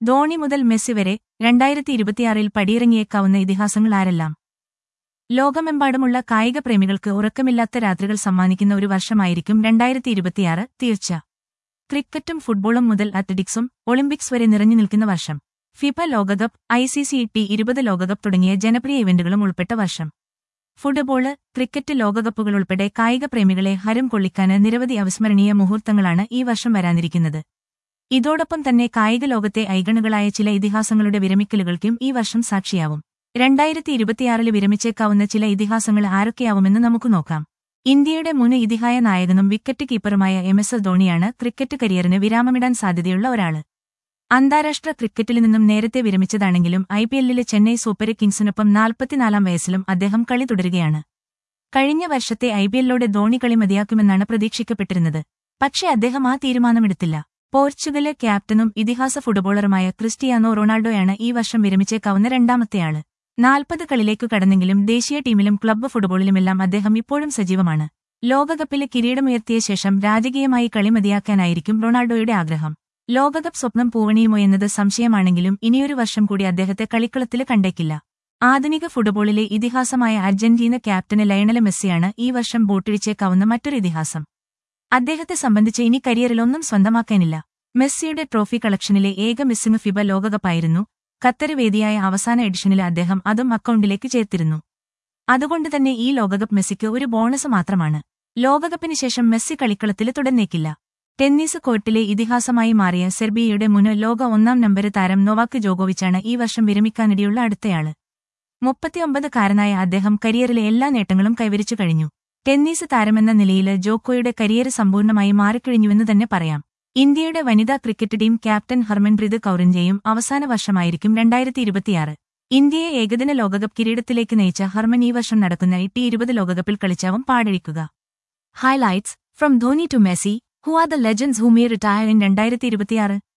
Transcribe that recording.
ധോണി മുതൽ മെസ്സി വരെ രണ്ടായിരത്തി ഇരുപത്തിയാറിൽ പടിയിറങ്ങിയേക്കാവുന്ന ഇതിഹാസങ്ങൾ ആരെല്ലാം ലോകമെമ്പാടുമുള്ള കായിക പ്രേമികൾക്ക് ഉറക്കമില്ലാത്ത രാത്രികൾ സമ്മാനിക്കുന്ന ഒരു വർഷമായിരിക്കും രണ്ടായിരത്തി ഇരുപത്തിയാറ് തീർച്ച ക്രിക്കറ്റും ഫുട്ബോളും മുതൽ അത്ലറ്റിക്സും ഒളിമ്പിക്സ് വരെ നിറഞ്ഞു നിൽക്കുന്ന വർഷം ഫിഫ ലോകകപ്പ് ഐ സി സി ടി ഇരുപത് ലോകകപ്പ് തുടങ്ങിയ ജനപ്രിയ ഇവന്റുകളും ഉൾപ്പെട്ട വർഷം ഫുട്ബോള് ക്രിക്കറ്റ് ലോകകപ്പുകൾ ഉൾപ്പെടെ കായിക പ്രേമികളെ ഹരം കൊള്ളിക്കാന് നിരവധി അവിസ്മരണീയ മുഹൂർത്തങ്ങളാണ് ഈ വർഷം വരാനിരിക്കുന്നത് ഇതോടൊപ്പം തന്നെ കായിക ലോകത്തെ ഐഗണുകളായ ചില ഇതിഹാസങ്ങളുടെ വിരമിക്കലുകൾക്കും ഈ വർഷം സാക്ഷിയാവും രണ്ടായിരത്തി ഇരുപത്തിയാറില് വിരമിച്ചേക്കാവുന്ന ചില ഇതിഹാസങ്ങൾ ആരൊക്കെയാവുമെന്ന് നമുക്ക് നോക്കാം ഇന്ത്യയുടെ മുൻ ഇതിഹായ നായകനും വിക്കറ്റ് കീപ്പറുമായ എം എസ് എസ് ധോണിയാണ് ക്രിക്കറ്റ് കരിയറിന് വിരാമമിടാൻ സാധ്യതയുള്ള ഒരാള് അന്താരാഷ്ട്ര ക്രിക്കറ്റിൽ നിന്നും നേരത്തെ വിരമിച്ചതാണെങ്കിലും ഐ പി എല്ലിലെ ചെന്നൈ സൂപ്പർ കിങ്സിനൊപ്പം നാൽപ്പത്തിനാലാം വയസ്സിലും അദ്ദേഹം കളി തുടരുകയാണ് കഴിഞ്ഞ വർഷത്തെ ഐ പി എല്ലിലൂടെ ധോണി കളി മതിയാക്കുമെന്നാണ് പ്രതീക്ഷിക്കപ്പെട്ടിരുന്നത് പക്ഷേ അദ്ദേഹം ആ തീരുമാനമെടുത്തില്ല പോർച്ചുഗല് ക്യാപ്റ്റനും ഇതിഹാസ ഫുട്ബോളറുമായ ക്രിസ്റ്റിയാനോ റൊണാൾഡോയാണ് ഈ വർഷം വിരമിച്ചേക്കാവുന്ന രണ്ടാമത്തെയാള് നാൽപ്പത് കളിലേക്കു കടന്നെങ്കിലും ദേശീയ ടീമിലും ക്ലബ്ബ് ഫുട്ബോളിലുമെല്ലാം അദ്ദേഹം ഇപ്പോഴും സജീവമാണ് ലോകകപ്പിലെ കിരീടമുയർത്തിയ ശേഷം രാജകീയമായി കളി മതിയാക്കാനായിരിക്കും റൊണാൾഡോയുടെ ആഗ്രഹം ലോകകപ്പ് സ്വപ്നം പൂവണിയുമോ എന്നത് സംശയമാണെങ്കിലും ഇനിയൊരു വർഷം കൂടി അദ്ദേഹത്തെ കളിക്കളത്തിൽ കണ്ടേക്കില്ല ആധുനിക ഫുട്ബോളിലെ ഇതിഹാസമായ അർജന്റീന ക്യാപ്റ്റന് ലയണൽ മെസ്സിയാണ് ഈ വർഷം ബോട്ടിടിച്ചേക്കാവുന്ന മറ്റൊരു ഇതിഹാസം അദ്ദേഹത്തെ സംബന്ധിച്ച് ഇനി കരിയറിലൊന്നും സ്വന്തമാക്കാനില്ല മെസ്സിയുടെ ട്രോഫി കളക്ഷനിലെ ഏക മിസ്സിംഗ് ഫിബ ലോകകപ്പായിരുന്നു ഖത്തര് വേദിയായ അവസാന എഡിഷനിൽ അദ്ദേഹം അതും അക്കൗണ്ടിലേക്ക് ചേർത്തിരുന്നു അതുകൊണ്ട് തന്നെ ഈ ലോകകപ്പ് മെസ്സിക്ക് ഒരു ബോണസ് മാത്രമാണ് ലോകകപ്പിന് ശേഷം മെസ്സി കളിക്കളത്തിൽ തുടർന്നേക്കില്ല ടെന്നീസ് കോർട്ടിലെ ഇതിഹാസമായി മാറിയ സെർബിയയുടെ മുന് ലോക ഒന്നാം നമ്പര് താരം നൊവാക്ക് ജോഗോവിച്ചാണ് ഈ വർഷം വിരമിക്കാനിടയുള്ള അടുത്തയാള് മുപ്പത്തിയൊമ്പതുകാരനായ അദ്ദേഹം കരിയറിലെ എല്ലാ നേട്ടങ്ങളും കൈവരിച്ചു കഴിഞ്ഞു ടെന്നീസ് താരമെന്ന നിലയിൽ ജോക്കോയുടെ കരിയർ സമ്പൂർണ്ണമായി മാറിക്കഴിഞ്ഞുവെന്ന് തന്നെ പറയാം ഇന്ത്യയുടെ വനിതാ ക്രിക്കറ്റ് ടീം ക്യാപ്റ്റൻ ഹർമൻപ്രീത് കൌറിന്റെയും അവസാന വർഷമായിരിക്കും രണ്ടായിരത്തി ഇരുപത്തിയാറ് ഇന്ത്യയെ ഏകദിന ലോകകപ്പ് കിരീടത്തിലേക്ക് നയിച്ച ഹർമൻ ഈ വർഷം നടക്കുന്ന ടി ഇരുപത് ലോകകപ്പിൽ കളിച്ചാവും പാടഴിക്കുക highlights from Dhoni to Messi who are the legends who may retire in രണ്ടായിരത്തി ഇരുപത്തിയാറ്